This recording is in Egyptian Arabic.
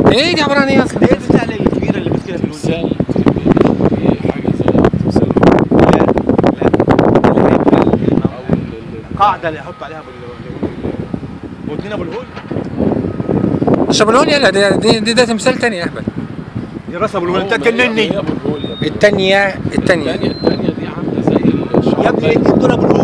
ايه دي عباره عن ايه اصلا؟ ايه التمثال الكبيره اللي ماسكها في الوجه تمثال في حاجه زي تمثال لا لا او ال- قاعده اللي احط عليها ابو ال- ودنين ابو الهول مش ابو الهول يلا دي, دي, دي ده تمثال تاني يا اهبل دي راس ابو الهول هو انت ما هي- تجنني هي أبو الهول يا ابني. التانية التانية الثانيه الثانيه دي عامله زي الشعب يا ابني دول ابو الهول